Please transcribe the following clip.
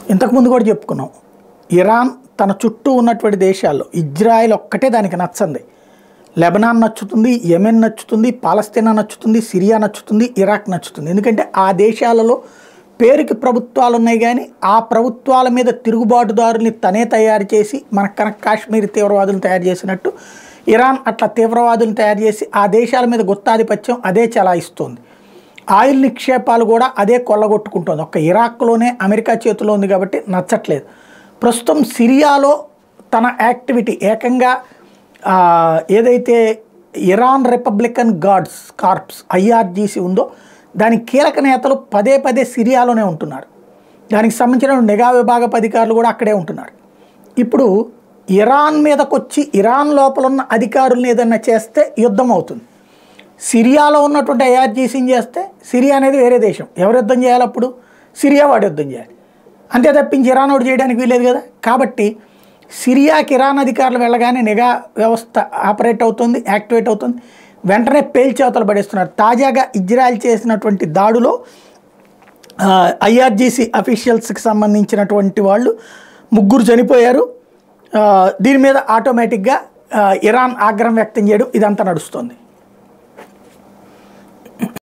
ఇంతకుముందు కూడా చెప్పుకున్నాం ఇరాన్ తన చుట్టూ ఉన్నటువంటి దేశాల్లో ఇజ్రాయెల్ ఒక్కటే దానికి నచ్చంది లెబనాన్ నచ్చుతుంది యెమెన్ నచ్చుతుంది పాలస్తీనా నచ్చుతుంది సిరియా నచ్చుతుంది ఇరాక్ నచ్చుతుంది ఎందుకంటే ఆ దేశాలలో పేరుకి ప్రభుత్వాలు ఉన్నాయి కానీ ఆ ప్రభుత్వాల మీద తిరుగుబాటుదారుల్ని తనే తయారు చేసి మన కనుక కాశ్మీర్ తీవ్రవాదులను తయారు చేసినట్టు ఇరాన్ అట్లా తీవ్రవాదులను తయారు చేసి ఆ దేశాల మీద గుత్తాధిపత్యం అదే చలాయిస్తుంది ఆయిల్ నిక్షేపాలు కూడా అదే కొల్లగొట్టుకుంటుంది ఒక్క ఇరాక్లోనే అమెరికా చేతిలో ఉంది కాబట్టి నచ్చట్లేదు ప్రస్తుతం సిరియాలో తన యాక్టివిటీ ఏకంగా ఆ, ఏదైతే Iran Republican Guards Corps IRGC ఉందో దాని కీలక నేతలు పదే పదే సిరియాలోనే ఉంటున్నారు దానికి సంబంధించిన నిఘా విభాగపు అధికారులు కూడా అక్కడే ఉంటున్నారు ఇప్పుడు ఇరాన్ మీదకొచ్చి ఇరాన్ లోపల ఉన్న అధికారులను ఏదన్నా చేస్తే యుద్ధం అవుతుంది సిరియాలో ఉన్నటువంటి ఐఆర్జీసీని చేస్తే సిరియా అనేది వేరే దేశం ఎవరు యుద్ధం చేయాలి అప్పుడు సిరియా వాడు యుద్ధం చేయాలి అంతే తప్పించి ఇరాన్ వాడు చేయడానికి వీలేదు కదా కాబట్టి సిరియాకి ఇరాన్ అధికారులు వెళ్ళగానే నిఘా వ్యవస్థ ఆపరేట్ అవుతుంది యాక్టివేట్ అవుతుంది వెంటనే పేల్చేవతలు పడేస్తున్నారు తాజాగా ఇజ్రాయెల్ చేసినటువంటి దాడిలో ఐఆర్జీసీ అఫీషియల్స్కి సంబంధించినటువంటి వాళ్ళు ముగ్గురు చనిపోయారు ఆ, దీని మీద ఆటోమేటిక్గా ఆ, ఇరాన్ ఆగ్రహం వ్యక్తం చేయడం ఇదంతా నడుస్తుంది